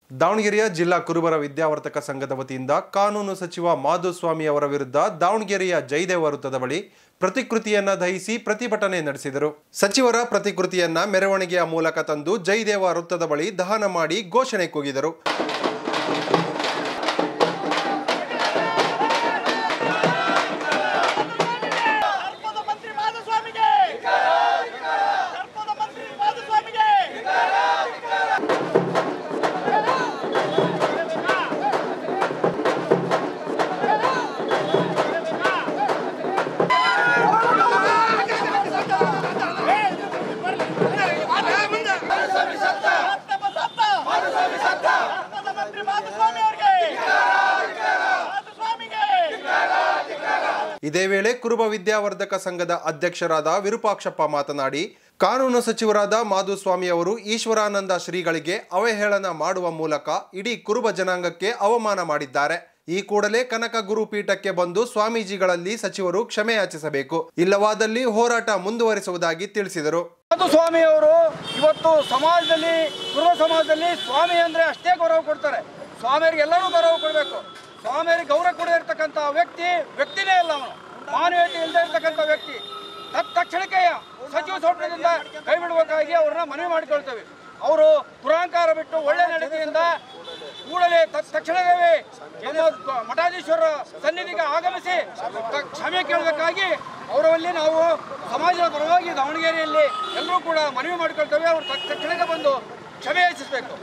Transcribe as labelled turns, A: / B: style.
A: ದಾವಣಗೆರೆಯ ಜಿಲ್ಲಾ ಕುರುಬರ ವಿದ್ಯಾವರ್ತಕ ಸಂಘದ ವತಿಯಿಂದ ಕಾನೂನು ಸಚಿವ ಮಾಧುಸ್ವಾಮಿ ಅವರ ವಿರುದ್ಧ ದಾವಣಗೆರೆಯ ಜಯದೇವ ವೃತ್ತದ ಬಳಿ ಪ್ರತಿಕೃತಿಯನ್ನ ದಹಿಸಿ ಪ್ರತಿಭಟನೆ ನಡೆಸಿದರು ಸಚಿವರ ಪ್ರತಿಕೃತಿಯನ್ನ ಮೆರವಣಿಗೆಯ ಮೂಲಕ ತಂದು ಜಯದೇವ ವೃತ್ತದ ಬಳಿ ದಹನ ಮಾಡಿ ಘೋಷಣೆ ಕೂಗಿದರು
B: ಸರ್ಪದ ಮಂತ್ರಿ ಮಾಧುಸ್ವಾಮಿಗೆ ಸರ್ಪದ ಮಂತ್ರಿ ಮಾಧುಸ್ವಾಮಿಗೆ ಸರ್ಪದ ಮಂತ್ರಿ ಮಾಧುಸ್ವಾಮಿ ಅವರಿಗೆ ಮಾಧುಸ್ವಾಮಿಗೆ
A: ಇದೇ ವೇಳೆ ಕುರುಬ ವಿದ್ಯಾವರ್ಧಕ ಸಂಘದ ಅಧ್ಯಕ್ಷರಾದ ವಿರೂಪಾಕ್ಷಪ್ಪ ಮಾತನಾಡಿ ಕಾನೂನು ಸಚಿವರಾದ ಮಾಧುಸ್ವಾಮಿ ಅವರು ಈಶ್ವರಾನಂದ ಶ್ರೀಗಳಿಗೆ ಅವಹೇಳನ ಮಾಡುವ ಮೂಲಕ ಇಡೀ ಕುರುಬ ಜನಾಂಗಕ್ಕೆ ಅವಮಾನ ಮಾಡಿದ್ದಾರೆ ಈ ಕೂಡಲೇ ಕನಕ ಗುರುಪೀಠಕ್ಕೆ ಬಂದು ಸ್ವಾಮೀಜಿಗಳಲ್ಲಿ ಸಚಿವರು ಕ್ಷಮೆ ಯಾಚಿಸಬೇಕು ಇಲ್ಲವಾದಲ್ಲಿ ಹೋರಾಟ ಮುಂದುವರಿಸುವುದಾಗಿ ತಿಳಿಸಿದರು
C: ಸ್ವಾಮಿ ಅವರು ಇವತ್ತು ಸಮಾಜದಲ್ಲಿ ಕುರುಬ ಸಮಾಜದಲ್ಲಿ ಸ್ವಾಮಿ ಅಂದ್ರೆ ಅಷ್ಟೇ ಗೌರವ ಕೊಡ್ತಾರೆ ಸ್ವಾಮಿಯರಿಗೆ ಎಲ್ಲರೂ ಗೌರವ ಕೊಡಬೇಕು ಸ್ವಾಮಿಯರಿಗೆ ಗೌರವ ಕೊಡಿರ್ತಕ್ಕಂಥ ವ್ಯಕ್ತಿ ವ್ಯಕ್ತಿನೇ ಅಲ್ಲ ಅವನು ಮಾನವೀಯತೆ ಇಲ್ಲದೆ ಇರ್ತಕ್ಕಂಥ ವ್ಯಕ್ತಿ ತತ್ ತಕ್ಷಣಕ್ಕೆ ಸಚಿವ ಸಂಪುಟದಿಂದ ಕೈ ಬಿಡಬೇಕಾಗಿ ಅವ್ರನ್ನ ಮನವಿ ಮಾಡಿಕೊಳ್ತೇವೆ ಅವರು ದುರಾಂಕಾರ ಬಿಟ್ಟು ಒಳ್ಳೆ ನಡತೆಯಿಂದ ಕೂಡಲೇ ತತ್ ತಕ್ಷಣವೇ ನಮ್ಮ ಮಠಾಧೀಶ್ವರ ಸನ್ನಿಧಿಗೆ ಆಗಮಿಸಿ ತ- ಕ್ಷಮೆ ಕೇಳಬೇಕಾಗಿ ಅವರಲ್ಲಿ ನಾವು ಸಮಾಜದ ಪರವಾಗಿ ದಾವಣಗೆರೆಯಲ್ಲಿ ಎಲ್ಲರೂ ಕೂಡ ಮನವಿ ಮಾಡಿಕೊಳ್ತೇವೆ ಅವರು ತತ್- ತಕ್ಷಣಕ್ಕೆ ಬಂದು ಕ್ಷಮೆ ಯಾಚಿಸಬೇಕು